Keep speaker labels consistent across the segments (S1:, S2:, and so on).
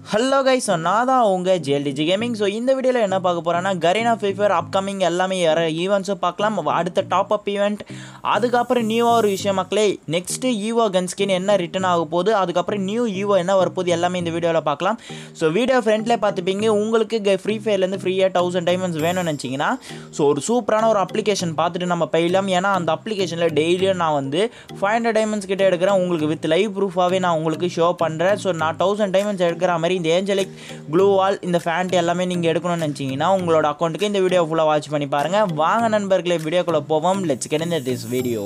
S1: hello guys நான் தான் உங்கள் ஜேஎல்டிஜி கேமிங் ஸோ இந்த வீடியோவில் என்ன பார்க்க போகிறேன்னா கரீனா ஃபீஃபர் அப்கமிங் எல்லாமே ஈவெண்ட்ஸும் பார்க்கலாம் அடுத்த டாப் அப் ஈவெண்ட் அதுக்கப்புறம் நியூவாக ஒரு விஷயம் மக்களே நெக்ஸ்ட்டு ஈவோ கன் ஸ்கின் என்ன ரிட்டர்ன் ஆக போகுது அதுக்கப்புறம் நியூ ஈவோ என்ன வரப்போகுது எல்லாமே இந்த வீடியோவில் பார்க்கலாம் ஸோ வீடியோ ஃப்ரெண்ட்லேயே பார்த்துப்பீங்க உங்களுக்கு ஃப்ரீ ஃபயர்லேருந்து ஃப்ரீயாக தௌசண்ட் டைமண்ட்ஸ் வேணும்னு நினச்சிங்கன்னா ஸோ ஒரு சூப்பரான ஒரு அப்ளிகேஷன் பார்த்துட்டு நம்ம பயிலாம் ஏன்னா அந்த அப்ளிகேஷனில் டெய்லியும் நான் வந்து ஃபைவ் ஹண்ட்ரட் டைமண்ட்ஸ் கிட்ட எடுக்கிறேன் உங்களுக்கு வித் லைவ் ப்ரூஃபாகவே நான் உங்களுக்கு ஷோ பண்ணுறேன் ஸோ நான் தௌசண்ட் டைமண்ட்ஸ் எடுக்கிற மாதிரி இந்த ஏஞ்சலிக் க்ளூ வால் இந்த ஃபேண்ட் எல்லாமே நீங்கள் எடுக்கணும்னு நினச்சிங்கன்னா உங்களோட அக்கௌண்ட்டுக்கு இந்த வீடியோ ஃபுல்லாக வாட்ச் பண்ணி பாருங்கள் வாங்க நண்பர்களே வீடியோக்குள்ளே போவோம் let's get into this video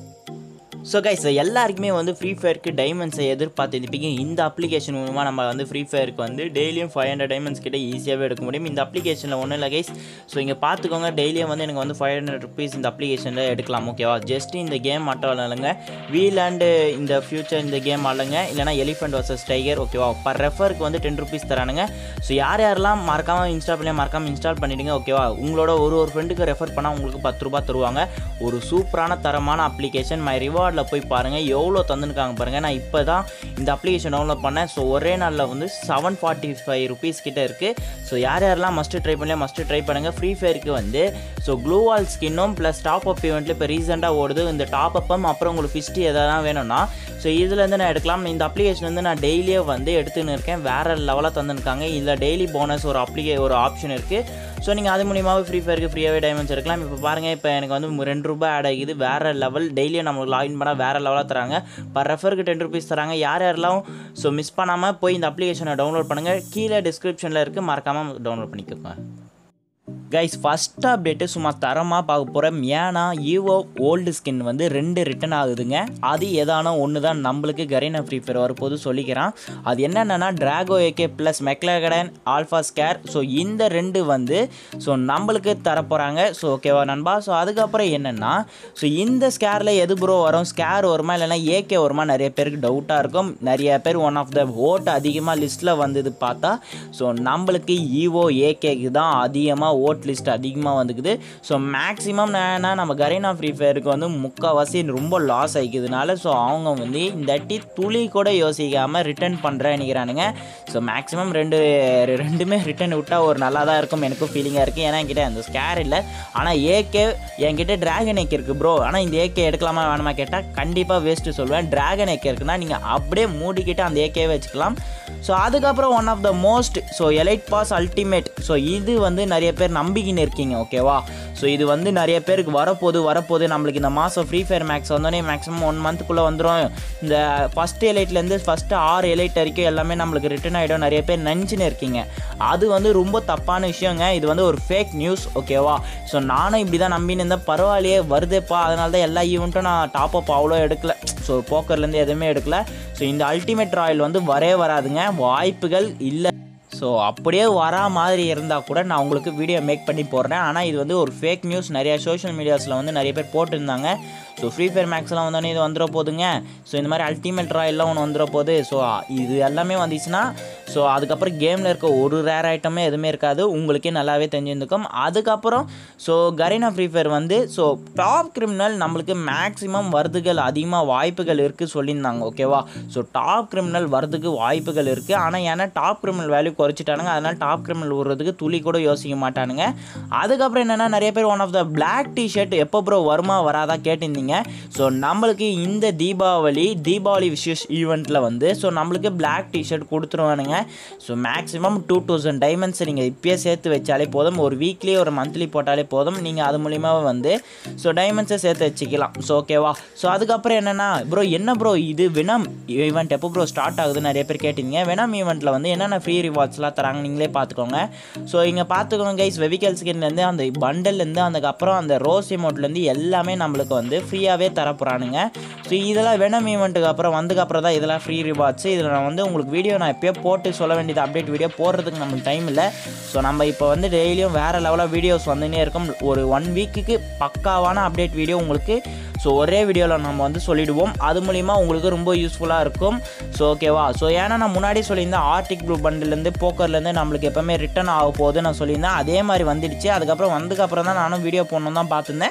S1: so guys எல்லாருக்குமே வந்து ஃப்ரீ ஃபயருக்கு டைமண்ட்ஸை எதிர்பார்த்துருப்பீங்க இந்த அப்ளிகேஷன் மூலமாக நம்ம வந்து ஃப்ரீ ஃபயருக்கு வந்து டெய்லியும் ஃபைவ் ஹண்ட்ரட் டைமண்ட்ஸ் கிட்ட ஈஸியாகவே எடுக்க முடியும் இந்த அப்ளிகேஷனில் ஒன்றும் இல்லை கைஸ் ஸோ இங்கே பார்த்துக்கோங்க டெய்லியும் வந்து எனக்கு வந்து ஃபைவ் ஹண்ட்ரட் ருபீஸ் இந்த அப்ளிகேஷனில் எடுக்கலாம் ஓகேவா ஜஸ்ட் இந்த கேம் மட்டும் இல்லைங்க வீல் அண்டு இந்த ஃபியூச்சர் இந்த கேம் ஆளுங்க இல்லைனா எலிஃபென்ட் வர்சஸ் டைகர் ஓகேவா பர் ரெஃபருக்கு வந்து டென் ருபீஸ் தரானுங்க ஸோ யார் யாரெல்லாம் மறக்காமல் இன்ஸ்டால் பண்ணி மறக்காமல் இன்ஸ்டால் பண்ணிவிடுங்க ஓகேவா உங்களோட ஒரு ஒரு ஃப்ரெண்டுக்கு ரெஃபர் பண்ணால் உங்களுக்கு பத்து ரூபா தருவாங்க ஒரு சூப்பரான தரமான அப்ளிகேஷன் மை ரிவார்டில் போய் பாருங்கள் எவ்வளோ தந்துருக்காங்க பாருங்கள் நான் இப்போ தான் இந்த அப்ளிகேஷன் டவுன்லோட் பண்ணேன் ஸோ ஒரே நாளில் வந்து செவன் ஃபார்ட்டி ஃபைவ் ருபீஸ் கிட்ட இருக்குது ஸோ யார் யாரெல்லாம் மஸ்ட்டு ட்ரை பண்ணல மஸ்ட்டு ட்ரை பண்ணுங்கள் ஃப்ரீ ஃபயருக்கு வந்து ஸோ க்ளூ வால் ஸ்கின்னும் ப்ளஸ் டாப் அப் ஈவெண்ட்டில் இப்போ ரீசெண்டாக ஓடுது இந்த டாப் அப்பும் அப்புறம் உங்களுக்கு ஃபிஸ்ட்டு எதாவது வேணும்னா ஸோ இதுலேருந்து நான் எடுக்கலாம் இந்த அப்ளிகேஷன் வந்து நான் டெய்லியே வந்து எடுத்துன்னு இருக்கேன் வேறு லெவலாக தந்துருக்காங்க இதில் டெய்லி போனஸ் ஒரு அப்ளிகே ஒரு ஆப்ஷன் இருக்குது ஸோ நீங்கள் அது மூலியமாகவே ஃப்ரீ ஃபயருக்கு ஃப்ரீயாகவே டைமண்ட்ஸ் எடுக்கலாம் இப்போ பாருங்கள் இப்போ எனக்கு வந்து ரெண்டு ரூபாய் ஆட் ஆகிது வேறு லெவல் டெய்லியும் நம்மளுக்கு லாகின் பண்ணால் வேறு லெவலாக தராங்க பர் ரெஃபருக்கு டென் ருபீஸ் தராங்க யார் யாரெல்லாம் ஸோ மிஸ் பண்ணாமல் போய் இந்த அப்ளிகேஷனை டவுன்லோட் பண்ணுங்கள் கீழே டிஸ்கிரிப்ஷனில் இருக்குது மறக்காமல் டவுன்லோட் பண்ணிக்கோங்க கைஸ் ஃபஸ்ட் அப்டேட்டு சும்மா தரமாக பார்க்க போகிறேன் ஏன்னா ஈவோ ஓல்டு ஸ்கின் வந்து ரெண்டு ரிட்டன் ஆகுதுங்க அது எதானோ ஒன்று தான் நம்மளுக்கு கரீனா ஃப்ரீ ஃபயர் வரப்போது சொல்லிக்கிறான் அது என்னென்னா Draco AK plus megalodon alpha scar so இந்த ரெண்டு வந்து ஸோ நம்மளுக்கு தரப்போகிறாங்க ஸோ ஓகேவா நண்பா ஸோ அதுக்கப்புறம் என்னென்னா ஸோ இந்த ஸ்கேரில் எது ப்ரோ வரும் ஸ்கேர் வருமா இல்லைனா ஏகே வருமா நிறைய பேருக்கு டவுட்டாக இருக்கும் நிறைய பேர் ஒன் ஆஃப் த ஓட் அதிகமாக லிஸ்ட்டில் வந்தது பார்த்தா ஸோ நம்மளுக்கு ஈவோ ஏகேக்கு தான் அதிகமாக ஓட் லிஸ்ட் அதிகமாக வந்துக்குது ஸோ மேக்ஸிமம் என்னன்னா நம்ம கரீனா ஃப்ரீ ஃபயருக்கு வந்து முக்கால்வாசி ரொம்ப லாஸ் ஆகிக்கிறதுனால ஸோ அவங்க வந்து இந்த அட்டி துளி கூட யோசிக்காமல் ரிட்டர்ன் பண்ணுறேன் நினைக்கிறானுங்க ஸோ மேக்ஸிமம் ரெண்டு ரெண்டுமே ரிட்டர்ன் விட்டால் ஒரு நல்லா தான் இருக்கும் எனக்கும் ஃபீலிங்காக இருக்குது ஏன்னா என்கிட்ட அந்த ஸ்கேர் இல்லை ஆனால் ஏகே என்கிட்ட ட்ராகன் ஏக் இருக்குது ப்ரோ ஆனால் இந்த ஏகே எடுக்கலாமா வேணுமா கேட்டால் கண்டிப்பாக வேஸ்ட்டு சொல்லுவேன் ட்ராகன் ஏக் இருக்குன்னா நீங்கள் அப்படியே மூடிக்கிட்டு அந்த ஏகே வச்சுக்கலாம் ஸோ அதுக்கப்புறம் one of the most so elite pass ultimate so இது வந்து நிறைய பேர் நம்பிக்கின்னு இருக்கீங்க ஓகேவா ஸோ இது வந்து நிறைய பேருக்கு வரப்போது வரப்போது நம்மளுக்கு இந்த மாதம் ஃப்ரீ ஃபயர் மேக்ஸ் வந்தோடனே மேக்ஸிமம் ஒன் மந்த்துக்குள்ளே வந்துடும் இந்த ஃபஸ்ட் எலைட்லேருந்து ஃபஸ்ட்டு ஆறு எலைட் வரைக்கும் எல்லாமே நம்மளுக்கு ரிட்டர்ன் ஆகிடும் நிறைய பேர் நினச்சின்னு இருக்கீங்க அது வந்து ரொம்ப தப்பான விஷயங்க இது வந்து ஒரு ஃபேக் நியூஸ் ஓகேவா ஸோ நானும் இப்படி தான் நம்பின்னு இருந்தேன் பரவாயில்லையே வருதேப்பா அதனால தான் எல்லா ஈவெண்ட்டும் நான் டாப் அப் அவ்வளோ எடுக்கல ஸோ போக்கர்லேருந்து எதுவுமே எடுக்கல ஸோ இந்த அல்டிமேட் ராயல் வந்து வரே வராதுங்க வாய்ப்புகள் இல்லை ஸோ அப்படியே வரா மாதிரி இருந்தால் கூட நான் உங்களுக்கு வீடியோ மேக் பண்ணி போடுறேன் ஆனால் இது வந்து ஒரு ஃபேக் நியூஸ் நிறையா சோஷியல் மீடியாஸில் வந்து நிறைய பேர் போட்டிருந்தாங்க ஸோ ஃப்ரீ ஃபயர் மேக்ஸ்லாம் வந்தோடனே இது வந்துட போதுங்க ஸோ இந்த மாதிரி அல்டிமேட் ராயெல்லாம் ஒன்று வந்துட போகுது ஸோ இது எல்லாமே வந்துச்சுன்னா ஸோ அதுக்கப்புறம் கேமில் இருக்க ஒரு ரேர் ஐட்டமே எதுவுமே இருக்காது உங்களுக்கே நல்லாவே தெரிஞ்சிருந்துக்கும் அதுக்கப்புறம் ஸோ கரீனா ஃப்ரீ ஃபயர் வந்து ஸோ டாப் கிரிமினல் நம்மளுக்கு மேக்ஸிமம் வரதுகள் அதிகமாக வாய்ப்புகள் இருக்குது சொல்லியிருந்தாங்க ஓகேவா ஸோ டாப் கிரிமினல் வரதுக்கு வாய்ப்புகள் இருக்குது ஆனால் ஏன்னா டாப் கிரிமினல் வேல்யூ குறைச்சிட்டானுங்க அதனால் டாப் கிரிமினல் விடுறதுக்கு துளி கூட யோசிக்க மாட்டானுங்க அதுக்கப்புறம் என்னென்னா நிறைய பேர் one of the black T-shirt எப்போ ப்ரோ வருமா வராதா கேட்டிருந்தீங்க ஸோ நம்மளுக்கு இந்த தீபாவளி தீபாவளி விஷஸ் ஈவெண்ட்டில் வந்து ஸோ நம்மளுக்கு பிளாக் டிஷர்ட் கொடுத்துருவானுங்க so maximum two thousand diamonds நீங்கள் இப்பயே சேர்த்து வச்சாலே போதும் ஒரு வீக்லி ஒரு மந்த்லி போட்டாலே போதும் நீங்கள் அது மூலிமா வந்து ஸோ டைமண்ட்ஸை சேர்த்து வச்சுக்கலாம் ஸோ ஓகேவா ஸோ அதுக்கப்புறம் என்னென்னா ப்ரோ என்ன ப்ரோ இது வினம் ஈவெண்ட் எப்போ ப்ரோ ஸ்டார்ட் ஆகுது நிறைய பேர் கேட்டிங்க வினம் ஈவெண்ட்டில் வந்து என்னென்ன ஃப்ரீ ரிவார்ட்ஸ்லாம் தராங்க நீங்களே பார்த்துக்கோங்க ஸோ இங்கே பார்த்துக்கோங்க கைஸ் வெவிக்கல் ஸ்கின்லேருந்து அந்த பண்டல்லேருந்து அதுக்கப்புறம் அந்த ரோஸ் இமோட்லேருந்து எல்லாமே நம்மளுக்கு வந்து ஃப்ரீயாகவே தரப்போகிறானுங்க ஸோ இதெல்லாம் வெனம் ஈவெண்ட்டுக்கு அப்புறம் வந்ததுக்கப்புறம் தான் இதெல்லாம் ஃப்ரீ ரிவார்ட்ஸ் இதில் நான் வந்து உங்களுக்கு வீடியோ நான் எப்போயோ போட்டு சொல்ல வேண்டியது அப்டேட் வீடியோ போடுறதுக்கு நம்மளுக்கு டைம் இல்லை ஸோ நம்ம இப்போ வந்து டெய்லியும் வேறு லெவலாக வீடியோஸ் வந்துனே இருக்கும் ஒரு ஒன் வீக்குக்கு பக்காவான அப்டேட் வீடியோ உங்களுக்கு ஸோ ஒரே வீடியோவில் நம்ம வந்து சொல்லிவிடுவோம் அது மூலிமா உங்களுக்கு ரொம்ப யூஸ்ஃபுல்லாக இருக்கும் ஸோ ஓகேவா ஸோ ஏன்னா நான் முன்னாடி சொல்லியிருந்தேன் ஆர்டிக் ப்ளூ பண்டிலேருந்து போக்கர்லேருந்து நம்மளுக்கு எப்போவுமே ரிட்டன் ஆக போகுது நான் சொல்லியிருந்தேன் அதே மாதிரி வந்துடுச்சு அதுக்கப்புறம் வந்ததுக்கப்புறம் தான் நானும் வீடியோ போடணும் தான் பார்த்துருந்தேன்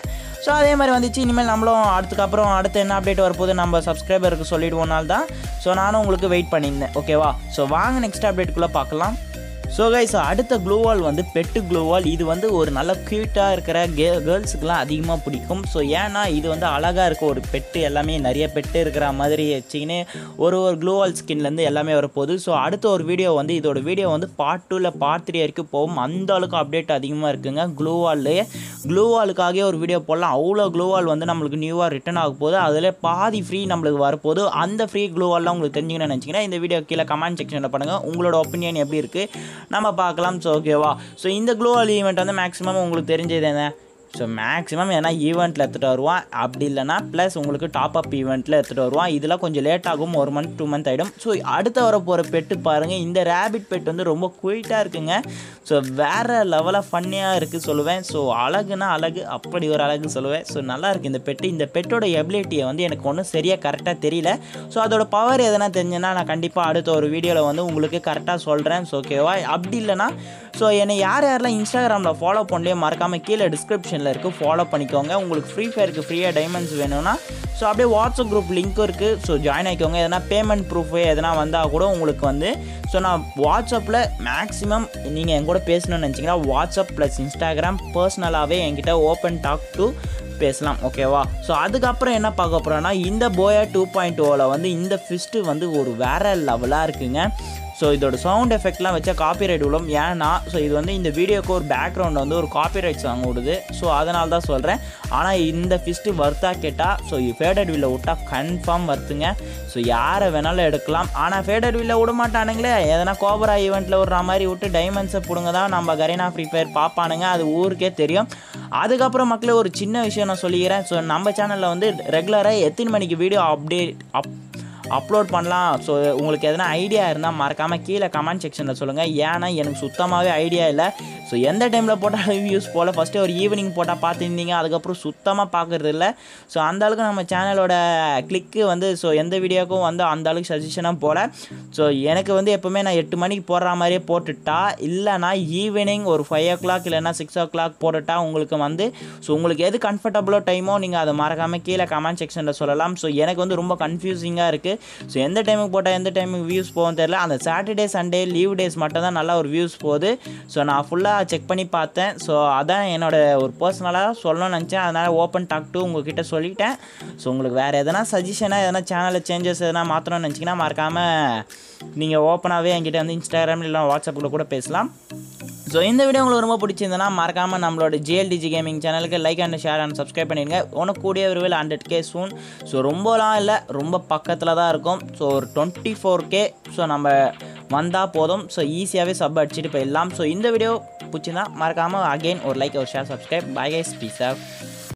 S1: ஸோ அதே மாதிரி வந்துச்சு இனிமேல் நம்மளும் அடுத்துக்கப்புறம் அடுத்து என்ன அப்டேட் வரப்போது நம்ம சப்ஸ்கிரைபருக்கு சொல்லிடுவோம்னால தான் ஸோ நானும் உங்களுக்கு வெயிட் பண்ணியிருந்தேன் ஓகேவா ஸோ வாங்க நெக்ஸ்ட் அப்டேட்டுக்குள்ளே பார்க்கலாம் ஸோ கைஸ் அடுத்த க்ளூவால் வந்து பெட்டு க்ளூவால் இது வந்து ஒரு நல்ல க்யூட்டாக இருக்கிற கே கேர்ள்ஸுக்கெலாம் அதிகமாக பிடிக்கும் ஸோ ஏன்னா இது வந்து அழகாக இருக்க ஒரு பெட்டு எல்லாமே நிறைய பெட்டு இருக்கிற மாதிரி வச்சுக்கின்னு ஒரு ஒரு க்ளூவால் ஸ்கின்லேருந்து எல்லாமே வரப்போகுது ஸோ அடுத்த ஒரு வீடியோ வந்து இதோட வீடியோ வந்து பார்ட் டூவில் பார்ட் த்ரீ வரைக்கும் போகும் அந்த அளவுக்கு அப்டேட் அதிகமாக இருக்குங்க க்ளூவால்லையே க்ளூவாலுக்காகவே ஒரு வீடியோ போடலாம் அவ்வளோ க்ளூவால் வந்து நம்மளுக்கு நியூவாக ரிட்டன் ஆக போகுது அதில் பாதி ஃப்ரீ நம்மளுக்கு வரப்போகுது அந்த ஃப்ரீ க்ளூவால்லாம் உங்களுக்கு தெரிஞ்சுக்கணும்னு நினச்சிங்கன்னா இந்த வீடியோ கீழே கமெண்ட் செக்ஷனில் பண்ணுங்கள் உங்களோட ஒப்பீனியன் எப்படி இருக்குது நம்ம பார்க்கலாம் ஸோ ஓகேவா ஸோ இந்த க்ளோவல் ஈவெண்ட் வந்து மேக்ஸிமம் உங்களுக்கு தெரிஞ்சது என்ன ஸோ மேக்ஸிமம் ஏன்னா ஈவெண்ட்டில் எடுத்துகிட்டு வருவான் அப்படி இல்லைனா ப்ளஸ் உங்களுக்கு டாப் அப் ஈவெண்ட்டில் எடுத்துகிட்டு வருவான் இதெல்லாம் கொஞ்சம் லேட் ஆகும் ஒரு மந்த் டூ மந்த் ஆகிடும் ஸோ அடுத்த வர போகிற பெட்டு பாருங்கள் இந்த ரேபிட் பெட் வந்து ரொம்ப குயிட்டாக இருக்குங்க ஸோ வேறு லெவலாக ஃபன்னியாக இருக்குது சொல்லுவேன் ஸோ அழகுனா அழகு அப்படி ஒரு அழகு சொல்லுவேன் ஸோ நல்லா இருக்குது இந்த பெட்டு இந்த பெட்டோட எபிலிட்டியை வந்து எனக்கு ஒன்றும் சரியாக கரெக்டாக தெரியல ஸோ அதோட பவர் எதனா தெரிஞ்சுன்னா நான் கண்டிப்பாக அடுத்த ஒரு வீடியோவில் வந்து உங்களுக்கு கரெக்டாக சொல்கிறேன் ஸோ ஓகேவா அப்படி இல்லைனா ஸோ என்னை யார் யாரெல்லாம் இன்ஸ்டாகிராமில் ஃபாலோ பண்ணலையோ மறக்காமல் கீழே டிஸ்கிரிப்ஷனில் இருக்குது ஃபாலோ பண்ணிக்கோங்க உங்களுக்கு ஃப்ரீ ஃபயருக்கு ஃப்ரீயாக டைமண்ட்ஸ் வேணும்னா ஸோ அப்படியே வாட்ஸ்அப் குரூப் லிங்க்கும் இருக்குது ஸோ ஜாயின் ஆகிக்கோங்க எதனா பேமெண்ட் ப்ரூஃபு எதனா வந்தால் கூட உங்களுக்கு வந்து ஸோ நான் வாட்ஸ்அப்பில் மேக்ஸிமம் நீங்கள் என் கூட பேசணும்னு நினச்சிங்கன்னா வாட்ஸ்அப் ப்ளஸ் இன்ஸ்டாகிராம் பர்சனலாகவே என்கிட்ட ஓப்பன் டாக் டு பேசலாம் ஓகேவா ஸோ அதுக்கப்புறம் என்ன பார்க்க போகிறோன்னா இந்த போயா டூ பாயிண்ட் ஓவில் வந்து இந்த ஃபிஸ்ட்டு வந்து ஒரு வேற லெவலாக இருக்குங்க ஸோ இதோட சவுண்ட் எஃபெக்ட்லாம் வச்சா காப்பிரைட் விழும் ஏன்னா ஸோ இது வந்து இந்த வீடியோக்கு ஒரு பேக்ரவுண்ட் வந்து ஒரு காப்பிரைட் சாங் விடுது ஸோ அதனால தான் சொல்கிறேன் ஆனால் இந்த ஃபிஸ்ட்டு வர்த்தா கேட்டால் ஸோ ஃபேடட் வில்ல விட்டால் கன்ஃபார்ம் வருத்துங்க ஸோ யாரை வேணாலும் எடுக்கலாம் ஆனால் ஃபேடட் வில்ல விட மாட்டானுங்களே எதனா கோபரா ஈவெண்ட்டில் விடுற மாதிரி விட்டு டைமண்ட்ஸை பிடுங்க தான் நம்ம கரீனா ஃப்ரீ ஃபயர் பார்ப்பானுங்க அது ஊருக்கே தெரியும் அதுக்கப்புறம் மக்களே ஒரு சின்ன விஷயம் நான் சொல்லிக்கிறேன் ஸோ நம்ம சேனலில் வந்து ரெகுலராக எத்தனை மணிக்கு வீடியோ அப்டேட் அப் அப்லோட் பண்ணலாம் ஸோ உங்களுக்கு எதனா ஐடியா இருந்தால் மறக்காமல் கீழே கமெண்ட் செக்ஷனில் சொல்லுங்கள் ஏன்னா எனக்கு சுத்தமாகவே ஐடியா இல்லை ஸோ எந்த டைமில் போட்டாலும் வியூஸ் போல் ஃபஸ்ட்டு ஒரு ஈவினிங் போட்டால் பார்த்துருந்தீங்க அதுக்கப்புறம் சுத்தமாக பார்க்குறது இல்லை ஸோ அந்த அளவுக்கு நம்ம சேனலோட கிளிக்கு வந்து ஸோ எந்த வீடியோக்கும் வந்து அந்த அளவுக்கு சஜஷனாக போல ஸோ எனக்கு வந்து எப்போவுமே நான் எட்டு மணிக்கு போடுற மாதிரியே போட்டுட்டா இல்லைனா ஈவினிங் ஒரு ஃபைவ் ஓ கிளாக் இல்லைனா சிக்ஸ் ஓ கிளாக் போட்டுட்டா உங்களுக்கு வந்து ஸோ உங்களுக்கு எது கம்ஃபர்டபுளோ டைமோ நீங்கள் அதை மறக்காமல் கீழே கமெண்ட் செக்ஷனில் சொல்லலாம் ஸோ எனக்கு வந்து ரொம்ப கன்ஃபியூசிங்காக இருக்குது ஸோ எந்த டைமுக்கு போட்டால் எந்த டைமுக்கு வியூஸ் போகும் தெரியல அந்த சாட்டர்டே சண்டே லீவ் டேஸ் மட்டும் தான் நல்லா ஒரு வியூஸ் போகுது ஸோ நான் ஃபுல்லாக செக் பண்ணி பார்த்தேன் ஸோ அதான் என்னோட ஒரு பர்சனலாக சொல்லணும்னு நினச்சேன் அதனால் ஓப்பன் டாக் டு உங்ககிட்ட சொல்லிட்டேன் ஸோ உங்களுக்கு வேறு எதனா சஜஷனாக எதனா சேனலில் சேஞ்சஸ் எதனா மாற்றணும்னு நினச்சிங்கன்னா மறக்காமல் நீங்கள் ஓப்பனாகவே என்கிட்ட வந்து இன்ஸ்டாகிராம் இல்லை வாட்ஸ்அப்பில் கூட பேசலாம் ஸோ இந்த வீடியோ உங்களுக்கு ரொம்ப பிடிச்சிருந்தனா மறக்காமல் நம்மளோட ஜிஎல்டிஜி கேமிங் சேனலுக்கு like and share and subscribe பண்ணிடுங்க உனக்கு கூடிய விரைவில் ஹண்ட்ரட் கே சூன் ஸோ ரொம்பலாம் இல்லை ரொம்ப பக்கத்தில் தான் இருக்கும் ஸோ ஒரு டுவெண்ட்டி ஃபோர் கே ஸோ நம்ம வந்தால் போதும் ஸோ ஈஸியாகவே சப் அடிச்சுட்டு போயிடலாம் ஸோ இந்த வீடியோ பிடிச்சிருந்தா மறக்காமல் அகெயின் ஒரு லைக் ஒரு share subscribe bye guys peace of